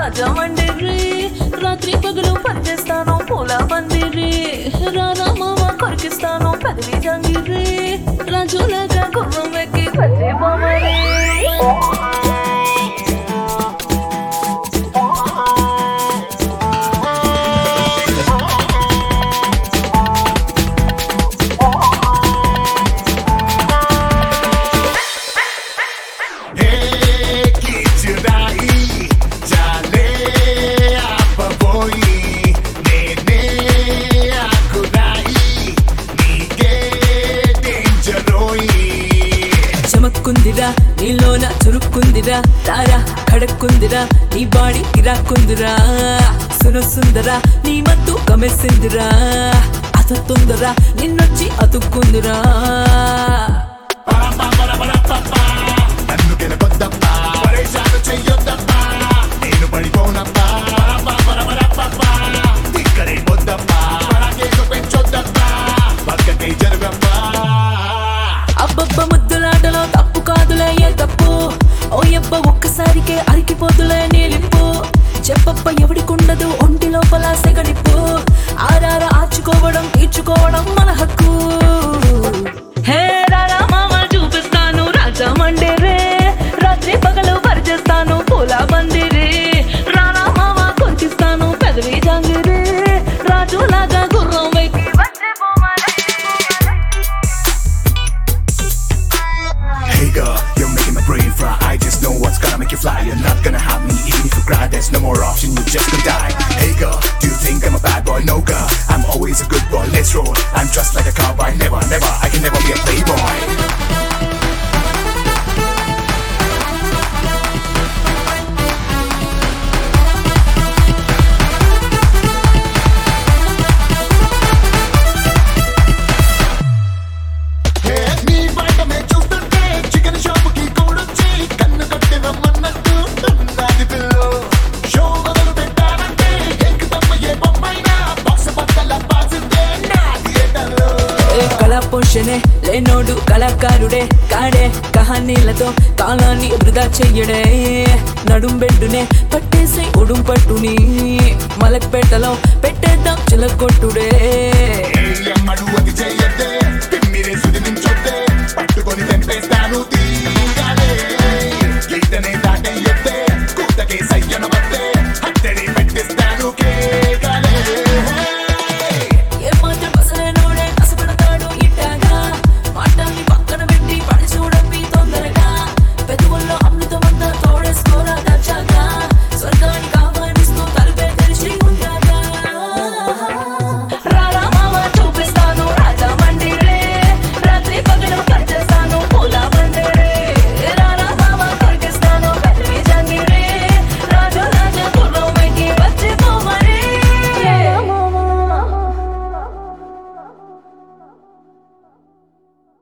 రాజా మండిరి రాత్రి పగలు పనిచేస్తాను పూల పందిరి రారా మామ కొరికిస్తాను పదవి జంగిరి రాజులాగా గుర్రం ఎక్కి పచ్చి బొమ్మరి Hey, కిచురాయి చాలే ఆపబోయి నేనే ఆకురాయి నీకే డేంజరోయి చమక్కుందిరా నీలోన చురుక్కుందిరా తారా ఖడక్కుందిరా నీ బాడీ కిరాక్కుందిరా సును సుందరా నీ మత్తు కమెసిందిరా అసతుందరా నిన్నొచ్చి అతుక్కుందిరా నన్ను గెలపొద్దప్పా పరేషాను చెయ్యొద్దప్పా నేను పడిపోనప్పా పరపరపరపప్పా ఇక్కడే పొద్దప్పా పరాకేసు పెంచొద్దప్పా పక్కకే జరుగప్పా అబ్బబ్బ ముద్దులాటలో తప్పు కాదులే ఏ తప్పు ఓ యబ్బ ఒక్కసారికే అరికిపోతులే నీలిప్పు చెప్పప్ప ఎవడికుండదు ఒంటి లోపల సెగనిప్పు ఆరార ఆచుకోవడం తీర్చుకోవడం మన హక్కు హే రారా మామ చూపిస్తాను రాజా మండిరే రాత్రి పగలు పరిచేస్తాను పూల బందిరి రారా మామ కొరికిస్తాను పెదవి జాంగిరి రాజులాగా గుర్రం వెక్కి వచ్చే బొమ్మలే. Hey girl, you're making my brain fry. I just know what's gonna make you fly. You're not gonna have me even if you cry. There's no more option, you just gonna die. Hey girl, do you think I'm a bad boy? No girl, I'm always a good boy. Let's roll. I'm just like a cowboy. Never, never, I can never be a playboy. హే, నీ బయటమే చూస్తుంటే chicken షాపుకి కూడొచ్చి కన్ను కట్టి రమ్మన్నట్టు ఉన్నది పిల్లు show మొదలు పెట్టానంటే ఎక్కుతమ్మ ఏ బొమ్మైనా box బద్దల బాసిందే నా థియేటర్లో ఏ కళా పోషణే లేనోడు కళాకారుడే కాడే కహానీలతో కాలాన్ని వృధా చెయ్యడే నడుం బెడ్డునే పట్టేసి ఉడుం పట్టుని మలక్పేటలో పెట్టేద్దాం చిలకొట్టుడే అమ్మడు అది చెయ్యడు